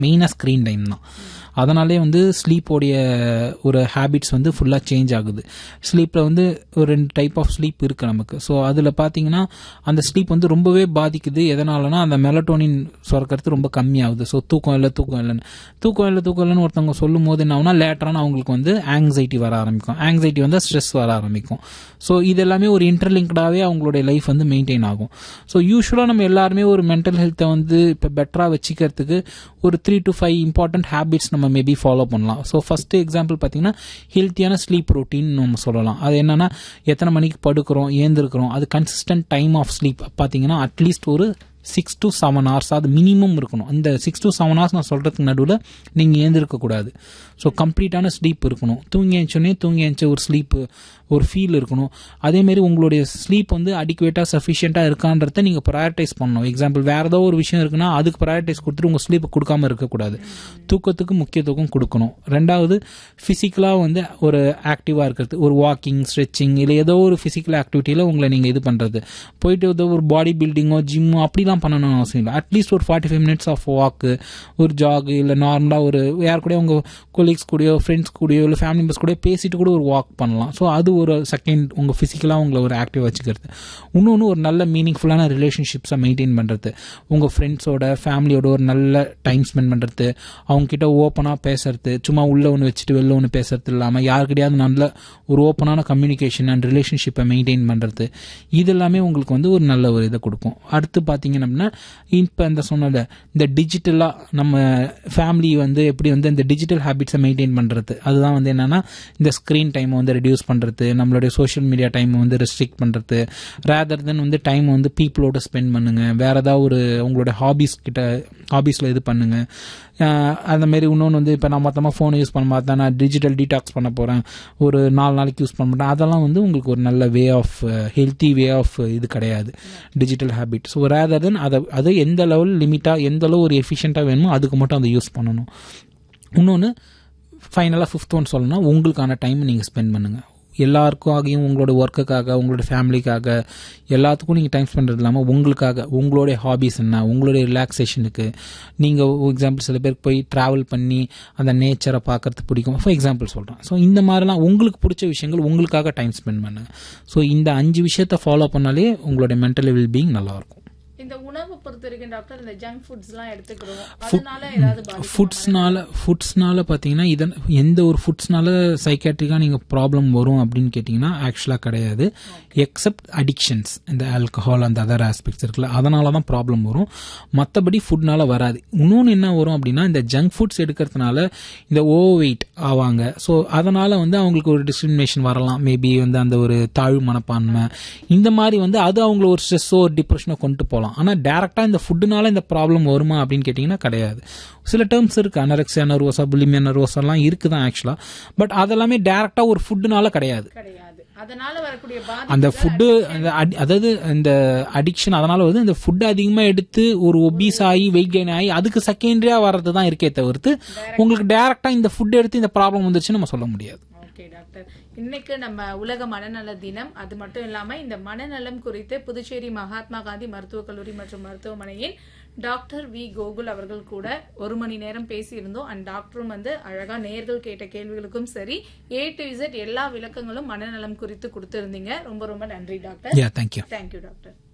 மெயினாக screen time தான் அதனாலே வந்து ஸ்லீப்போடைய ஒரு ஹேபிட்ஸ் வந்து ஃபுல்லாக சேஞ்ச் ஆகுது ஸ்லீப்பில் வந்து ஒரு ரெண்டு டைப் ஆஃப் ஸ்லீப் இருக்குது நமக்கு ஸோ அதில் பார்த்தீங்கன்னா அந்த ஸ்லீப் வந்து ரொம்பவே பாதிக்குது எதனாலனா அந்த மெலட்டோனின் சுரக்கிறது ரொம்ப கம்மியாகுது ஸோ தூக்கம் இல்லை தூக்கம் இல்லைன்னு தூக்கம் இல்லை தூக்கம் இல்லைன்னு ஒருத்தவங்க சொல்லும் போது என்ன ஆகுனா லேட்டரான அவங்களுக்கு வந்து ஆங்ஸைட்டி வர ஆரம்பிக்கும் ஆங்ஸைட்டி வந்து ஸ்ட்ரெஸ் வர ஆரம்பிக்கும் ஸோ இது எல்லாமே ஒரு இன்டர்லிங்க்டாகவே அவங்களுடைய லைஃப் வந்து மெயின்டைன் ஆகும் ஸோ யூஸ்வலாக நம்ம எல்லாருமே ஒரு மென்டல் ஹெல்த்தை வந்து இப்போ பெட்டராக வச்சுக்கிறதுக்கு ஒரு three to five important habits நம்ம மேபி ஃபாலோ பண்ணலாம் ஸோ ஃபர்ஸ்ட் எக்ஸாம்பிள் பார்த்தீங்கன்னா ஹெல்த்தியான ஸ்லீப் ரொட்டீன் நம்ம சொல்லலாம் அது என்னன்னா எத்தனை மணிக்கு படுக்கிறோம் ஏந்திருக்கிறோம் அது கன்சிஸ்டன்ட் டைம் ஆஃப் ஸ்லீப் பார்த்தீங்கன்னா அட்லீஸ்ட் ஒரு சிக்ஸ் டு செவன் ஹவர்ஸ் அது மினிமம் இருக்கணும் இந்த சிக்ஸ் டு செவன் ஹவர்ஸ் நான் சொல்கிறதுக்கு நடுவில் நீங்கள் ஏந்திருக்கக்கூடாது ஸோ கம்ப்ளீட்டான ஸ்லீப் இருக்கணும் தூங்கி எழுந்தோடனே தூங்கி எழுந்த ஒரு ஸ்லீப்பு ஒரு ஃபீல் இருக்கணும் அதேமாரி உங்களுடைய ஸ்லீப் வந்து அடிக்குவேட்டாக சஃபிஷியண்ட்டாக இருக்கான்றத நீங்கள் ப்ரையாரிட்டைஸ் பண்ணணும் எக்ஸாம்பிள் வேறு ஏதோ ஒரு விஷயம் இருக்குன்னா அதுக்கு ப்ரையாரிட்டைஸ் கொடுத்துட்டு உங்கள் ஸ்லீப்பை கொடுக்காம இருக்கக்கூடாது தூக்கத்துக்கு முக்கியத்துவம் கொடுக்கணும் ரெண்டாவது ஃபிசிக்கலாக வந்து ஒரு ஆக்டிவாக இருக்கிறது ஒரு வாக்கிங் ஸ்ட்ரெச்சிங் இல்லை ஏதோ ஒரு ஃபிசிக்கல் ஆக்டிவிட்டியில் உங்களை நீங்கள் இது பண்ணுறது போயிட்டு ஏதோ ஒரு பாடி பில்டிங்கோ ஜிம்மோ அப்படிலாம் பண்ணணும்னு அவசியம் இல்லை அட்லீஸ்ட் ஒரு ஃபார்ட்டி ஃபைவ் மினிட்ஸ் ஆஃப் வாக்கு ஒரு ஜாகு இல்லை நார்மலாக ஒரு யார் கூட உங்கள் கொலீக்ஸ் கூடயோ ஃப்ரெண்ட்ஸ் கூடயோ இல்லை ஃபேமிலி மெம்பர்ஸ் கூட பேசிட்டு கூட ஒரு வாக் பண்ணலாம் ஸோ அது ஒரு செகண்ட் உங்கள் ஃபிசிக்கலாக உங்களை ஒரு ஆக்டிவ் வச்சுக்கிறது இன்னொன்று ஒரு நல்ல மீனிங்ஃபுல்லான ரிலேஷன்ஷிப்ஸை மெயின்டைன் பண்ணுறது உங்கள் ஃப்ரெண்ட்ஸோட ஃபேமிலியோட ஒரு நல்ல டைம் ஸ்பெண்ட் பண்ணுறது அவங்ககிட்ட ஓப்பனாக பேசுறது சும்மா உள்ளே ஒன்று வச்சுட்டு வெளில ஒன்று பேசுறது இல்லாமல் யாருக்கிட்டையாவது நல்ல ஒரு ஓப்பனான கம்யூனிகேஷன் அண்ட் ரிலேஷன்ஷிப்பை மெயின்டைன் பண்ணுறது இது எல்லாமே உங்களுக்கு வந்து ஒரு நல்ல ஒரு இதை கொடுக்கும் அடுத்து பார்த்தீங்கன்னா அப்படின்னா இப்போ இந்த சொன்னல இந்த டிஜிட்டலாக நம்ம ஃபேமிலி வந்து எப்படி வந்து இந்த டிஜிட்டல் ஹேபிட்ஸை மெயின்டைன் பண்ணுறது அதுதான் வந்து என்னென்னா இந்த ஸ்க்ரீன் டைமை வந்து ரெடியூஸ் பண்ணுறது நம்மளுடைய சோஷியல் மீடியா டைமை வந்து ரெஸ்ட்ரிக்ட் பண்ணுறது ரேதர் தென் வந்து டைம் வந்து பீப்புளோட ஸ்பெண்ட் பண்ணுங்க வேற ஏதாவது ஒரு உங்களோட ஹாபிஸ் கிட்ட ஹாபிஸில் இது பண்ணுங்க அஹ் அந்த மாதிரி இன்னொன்று வந்து இப்போ நான் மொத்தமாக ஃபோன் யூஸ் பண்ண மாட்டேன் நான் டிஜிட்டல் டீடாக்ஸ் பண்ண போகிறேன் ஒரு நாலு நாளைக்கு யூஸ் பண்ண மாட்டேன் அதெல்லாம் வந்து உங்களுக்கு ஒரு நல்ல way of healthy way of இது கிடையாது digital habit so rather than அதை அது எந்த லெவல் லிமிட்டாக எந்த அளவு ஒரு எஃபிஷியண்ட்டாக வேணுமோ அதுக்கு மட்டும் அதை யூஸ் பண்ணணும் இன்னொன்று ஃபைனலாக ஃபிஃப்த் ஒன் சொல்லணும்னா உங்களுக்கான டைம் நீங்கள் ஸ்பெண்ட் பண்ணுங்கள் எல்லாருக்கும் ஆகியும் உங்களோட ஒர்க்குக்காக உங்களோட ஃபேமிலிக்காக எல்லாத்துக்கும் நீங்கள் டைம் ஸ்பெண்ட் இல்லாமல் உங்களுக்காக உங்களுடைய ஹாபிஸ் என்ன உங்களுடைய ரிலாக்ஸேஷனுக்கு நீங்கள் எக்ஸாம்பிள் சில பேருக்கு போய் ட்ராவல் பண்ணி அந்த நேச்சரை பார்க்கறது பிடிக்கும் ஃபார் எக்ஸாம்பிள் சொல்கிறேன் ஸோ இந்த மாதிரிலாம் உங்களுக்கு பிடிச்ச விஷயங்கள் உங்களுக்காக டைம் ஸ்பெண்ட் பண்ணுங்க ஸோ இந்த அஞ்சு விஷயத்தை ஃபாலோ பண்ணாலே உங்களுடைய மென்டல் வெல்பீயிங் நல்லாயிருக்கும் இந்த உணவு பொறுத்த வரைக்கும் டாக்டர் இந்த ஜங்க் ஃபுட்ஸ் எல்லாம் எடுத்துக்கிறோம் அதனால ஏதாவது பாதிக்குமா? ஃபுட்ஸ்னால ஃபுட்ஸ்னால பார்த்தீங்கன்னா இதன் எந்த ஒரு ஃபுட்ஸ்னால சைக்காட்ரிக்காக நீங்கள் ப்ராப்ளம் வரும் அப்படின்னு கேட்டிங்கன்னா ஆக்சுவலாக கிடையாது எக்ஸப்ட் அடிக்ஷன்ஸ் இந்த ஆல்கஹால் அந்த அதர் ஆஸ்பெக்ட்ஸ் இருக்குல்ல அதனால தான் ப்ராப்ளம் வரும் மற்றபடி ஃபுட்னால வராது இன்னொன்று என்ன வரும் அப்படின்னா இந்த ஜங்க் ஃபுட்ஸ் எடுக்கிறதுனால இந்த ஓவர் வெயிட் ஆவாங்க ஸோ அதனால வந்து அவங்களுக்கு ஒரு டிஸ்கிரிமினேஷன் வரலாம் மேபி வந்து அந்த ஒரு தாழ்வு மனப்பான்மை இந்த மாதிரி வந்து அது அவங்கள ஒரு ஸ்ட்ரெஸ்ஸோ ஒரு டிப்ரெஷனோ கொண்டு போகலாம் ஆனால் டேரெக்டாக இந்த ஃபுட்டுனால இந்த ப்ராப்ளம் வருமா அப்படின்னு கேட்டிங்கன்னா கிடையாது சில டேர்ம்ஸ் இருக்கு அனரெக்சியா நர்வோசா புலிமியா நர்வோசா எல்லாம் இருக்குதான் ஆக்சுவலா பட் அதெல்லாமே டேரெக்டா ஒரு ஃபுட்டுனால கிடையாது கிடையாது அதனால வரக்கூடிய பாதிப்பு அந்த ஃபுட்டு அதாவது இந்த அடிக்ஷன் அதனால வந்து இந்த ஃபுட்டு அதிகமா எடுத்து ஒரு ஒபீஸ் ஆகி வெயிட் கெயின் ஆகி அதுக்கு செகண்டரியா வர்றது தான் இருக்கே தவிர்த்து உங்களுக்கு டேரெக்டா இந்த ஃபுட் எடுத்து இந்த ப்ராப்ளம் வந்துருச்சுன்னு நம்ம சொல்ல முடியாது ஓகே டாக்டர் இன்னைக்கு நம்ம உலக மனநல தினம் அது மட்டும் இல்லாம இந்த மனநலம் குறித்து புதுச்சேரி மகாத்மா காந்தி மருத்துவக் கல்லூரி மற்றும் மருத்துவமனையின் டாக்டர் வி கோகுல் அவர்கள் கூட ஒரு மணி நேரம் பேசியிருந்தோம் அண்ட் டாக்டரும் வந்து அழகா நேர்கள் கேட்ட கேள்விகளுக்கும் சரி ஏ டு இசட் எல்லா விளக்கங்களும் மனநலம் குறித்து கொடுத்திருந்தீங்க ரொம்ப ரொம்ப நன்றி doctor ya thank you thank you doctor